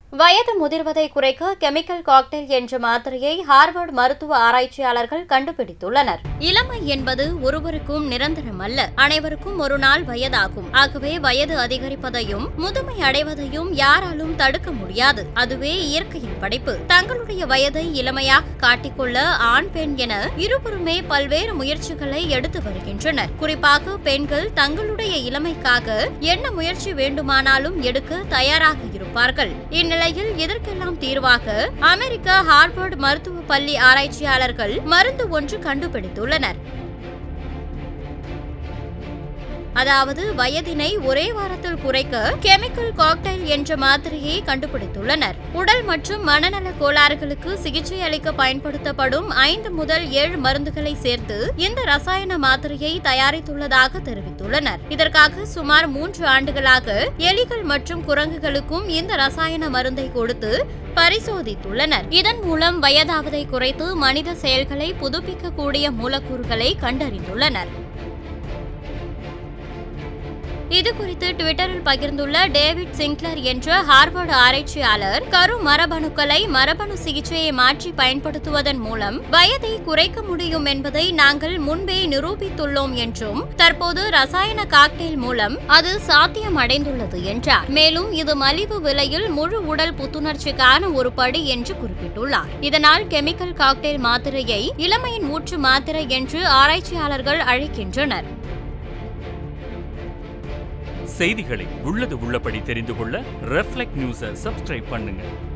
வயது முதிர்வதை குறைக்க chemical cocktail என்ற மாத்திரையை ஹார்வர்ட் மருத்துவ ஆராய்ச்சியாளர்கள் கண்டுபிடித்துள்ளனர் இளமை என்பது ஒருவருக்கும் நிரந்தரம் அல்ல அனைவருக்கும் ஒரு நாள் வயதாகும் ஆகவே வயது அதிகரிப்பதையும் முதுமை அடைவதையும் யாராலும் தடுக்க முடியாது அதுவே இயற்கையின் படைப்பு தங்களுடைய வயதை இளமையாக காட்டிக்கொள்ள ஆண் பெண் என இருவருமே பல்வேறு முயற்சிகளை எடுத்து வருகின்றனர் குறிப்பாக பெண்கள் தங்களுடைய இளமைக்காக என்ன முயற்சி வேண்டுமானாலும் எடுக்க தயாராக இருப்பார்கள் இந்நிலையில் இதற்கெல்லாம் தீர்வாக அமெரிக்க ஹார்வர்ட் மருத்துவ பள்ளி ஆராய்ச்சியாளர்கள் மருந்து ஒன்று கண்டுபிடித்துள்ளனர் அதாவது வயதினை ஒரே வாரத்தில் குறைக்க கெமிக்கல் காக்டைல் என்ற மாத்திரையை கண்டுபிடித்துள்ளனர் உடல் மற்றும் மனநல கோளாறுகளுக்கு சிகிச்சை அளிக்க பயன்படுத்தப்படும் ஐந்து முதல் ஏழு மருந்துகளை சேர்த்து இந்த ரசாயன மாத்திரையை தயாரித்துள்ளதாக தெரிவித்துள்ளனர் இதற்காக சுமார் மூன்று ஆண்டுகளாக எலிகள் மற்றும் குரங்குகளுக்கும் இந்த ரசாயன மருந்தை கொடுத்து பரிசோதித்துள்ளனர் இதன் மூலம் வயதாவதை குறைத்து மனித செயல்களை புதுப்பிக்கக்கூடிய மூலக்கூறுகளை கண்டறிந்துள்ளனர் இது குறித்து ட்விட்டரில் பகிர்ந்துள்ள டேவிட் சிங்க்லர் என்ற ஹார்வர்டு ஆராய்ச்சியாளர் கரு மரபணுக்களை மரபணு சிகிச்சையை மாற்றி பயன்படுத்துவதன் மூலம் வயதை குறைக்க முடியும் என்பதை நாங்கள் முன்பே நிரூபித்துள்ளோம் என்றும் தற்போது ரசாயன காக்டெயில் மூலம் அது சாத்தியம் அடைந்துள்ளது என்றார் மேலும் இது மலிவு விலையில் முழு உடல் புத்துணர்ச்சிக்கான ஒரு படி என்று குறிப்பிட்டுள்ளார் இதனால் கெமிக்கல் காக்டெயில் மாத்திரையை இளமையின் ஊற்று மாத்திரை என்று ஆராய்ச்சியாளர்கள் அழைக்கின்றனர் செய்திகளை உள்ளது உள்ளபடி தெரிந்து கொள்ள ரெஃப்ளெக்ட் நியூஸை சப்ஸ்கிரைப் பண்ணுங்க